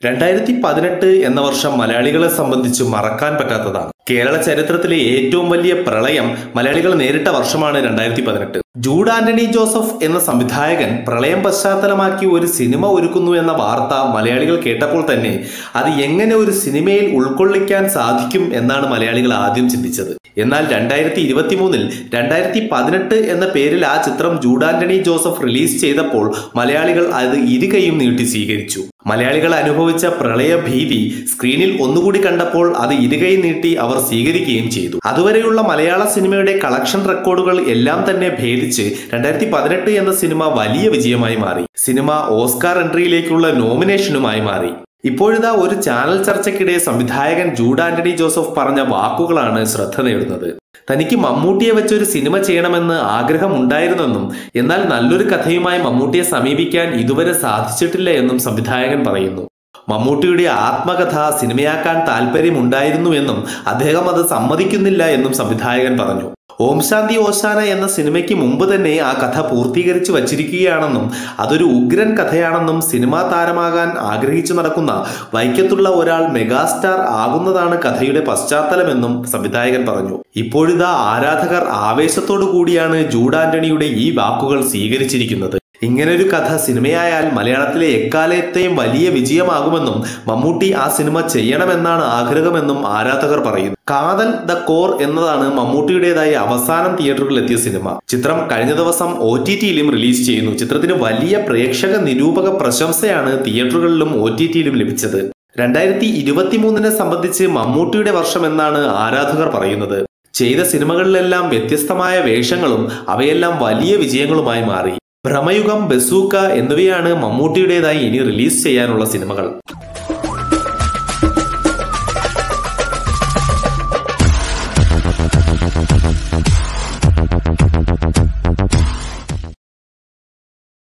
രണ്ടായിരത്തി പതിനെട്ട് എന്ന വർഷം മലയാളികളെ സംബന്ധിച്ച് മറക്കാൻ പറ്റാത്തതാണ് കേരള ചരിത്രത്തിലെ ഏറ്റവും വലിയ പ്രളയം മലയാളികൾ നേരിട്ട വർഷമാണ് രണ്ടായിരത്തി പതിനെട്ട് ജൂഡ് ആന്റണി ജോസഫ് എന്ന സംവിധായകൻ പ്രളയം പശ്ചാത്തലമാക്കി ഒരു സിനിമ ഒരുക്കുന്നു എന്ന വാർത്ത മലയാളികൾ കേട്ടപ്പോൾ തന്നെ അത് എങ്ങനെ ഒരു സിനിമയിൽ ഉൾക്കൊള്ളിക്കാൻ സാധിക്കും എന്നാണ് മലയാളികൾ ആദ്യം ചിന്തിച്ചത് എന്നാൽ രണ്ടായിരത്തി ഇരുപത്തി മൂന്നിൽ രണ്ടായിരത്തി പതിനെട്ട് എന്ന പേരിൽ ആ ചിത്രം ജൂഡ് ആന്റണി ജോസഫ് റിലീസ് ചെയ്തപ്പോൾ മലയാളികൾ അത് ഇരുകൈയും നീട്ടി സ്വീകരിച്ചു മലയാളികൾ അനുഭവിച്ച പ്രളയഭീതി സ്ക്രീനിൽ ഒന്നുകൂടി കണ്ടപ്പോൾ അത് ഇരുകൈ നീട്ടി അവർ സ്വീകരിക്കുകയും ചെയ്തു അതുവരെയുള്ള മലയാള സിനിമയുടെ കളക്ഷൻ റെക്കോർഡുകൾ എല്ലാം തന്നെ ഭേദിച്ച് രണ്ടായിരത്തി പതിനെട്ട് എന്ന സിനിമ വലിയ വിജയമായി മാറി സിനിമ ഓസ്കാർ എൻട്രിയിലേക്കുള്ള നോമിനേഷനുമായി മാറി ഇപ്പോഴിതാ ഒരു ചാനൽ ചർച്ചയ്ക്കിടെ സംവിധായകൻ ജൂഡ് ആന്റണി ജോസഫ് പറഞ്ഞ വാക്കുകളാണ് ശ്രദ്ധ നേടുന്നത് തനിക്ക് മമ്മൂട്ടിയെ വെച്ചൊരു സിനിമ ചെയ്യണമെന്ന് ആഗ്രഹമുണ്ടായിരുന്നെന്നും എന്നാൽ നല്ലൊരു കഥയുമായി മമ്മൂട്ടിയെ സമീപിക്കാൻ ഇതുവരെ സാധിച്ചിട്ടില്ല എന്നും സംവിധായകൻ പറയുന്നു മമ്മൂട്ടിയുടെ ആത്മകഥ സിനിമയാക്കാൻ താല്പര്യമുണ്ടായിരുന്നുവെന്നും അദ്ദേഹം അത് സമ്മതിക്കുന്നില്ല എന്നും സംവിധായകൻ പറഞ്ഞു ഓം ശാന്തി ഓശാന എന്ന സിനിമയ്ക്ക് മുമ്പ് തന്നെ ആ കഥ പൂർത്തീകരിച്ചു വച്ചിരിക്കുകയാണെന്നും അതൊരു ഉഗ്രൻ കഥയാണെന്നും സിനിമാ താരമാകാൻ ആഗ്രഹിച്ചു നടക്കുന്ന വൈക്കത്തുള്ള ഒരാൾ മെഗാസ്റ്റാർ ആകുന്നതാണ് കഥയുടെ പശ്ചാത്തലമെന്നും സംവിധായകൻ പറഞ്ഞു ഇപ്പോഴിതാ ആരാധകർ ആവേശത്തോടു കൂടിയാണ് ജൂഡ് ആന്റണിയുടെ ഈ വാക്കുകൾ സ്വീകരിച്ചിരിക്കുന്നത് ഇങ്ങനൊരു കഥ സിനിമയായാൽ മലയാളത്തിലെ എക്കാലത്തെയും വലിയ വിജയമാകുമെന്നും മമ്മൂട്ടി ആ സിനിമ ചെയ്യണമെന്നാണ് ആഗ്രഹമെന്നും ആരാധകർ പറയുന്നു കാതൽ ദ കോർ എന്നതാണ് മമ്മൂട്ടിയുടേതായി അവസാനം തിയേറ്ററുകളിൽ എത്തിയ സിനിമ ചിത്രം കഴിഞ്ഞ ദിവസം ഒ ടി ടിയിലും റിലീസ് ചെയ്യുന്നു ചിത്രത്തിന് വലിയ പ്രേക്ഷക നിരൂപക പ്രശംസയാണ് തിയേറ്ററുകളിലും ഒ ടി ടിയിലും ലഭിച്ചത് രണ്ടായിരത്തി ഇരുപത്തിമൂന്നിനെ സംബന്ധിച്ച് മമ്മൂട്ടിയുടെ വർഷം എന്നാണ് ആരാധകർ പറയുന്നത് ചെയ്ത സിനിമകളിലെല്ലാം വ്യത്യസ്തമായ വേഷങ്ങളും അവയെല്ലാം വലിയ വിജയങ്ങളുമായി മാറി ഭ്രമയുഗം ബസൂക്ക എന്നിവയാണ് മമ്മൂട്ടിയുടേതായി ഇനി റിലീസ് ചെയ്യാനുള്ള സിനിമകൾ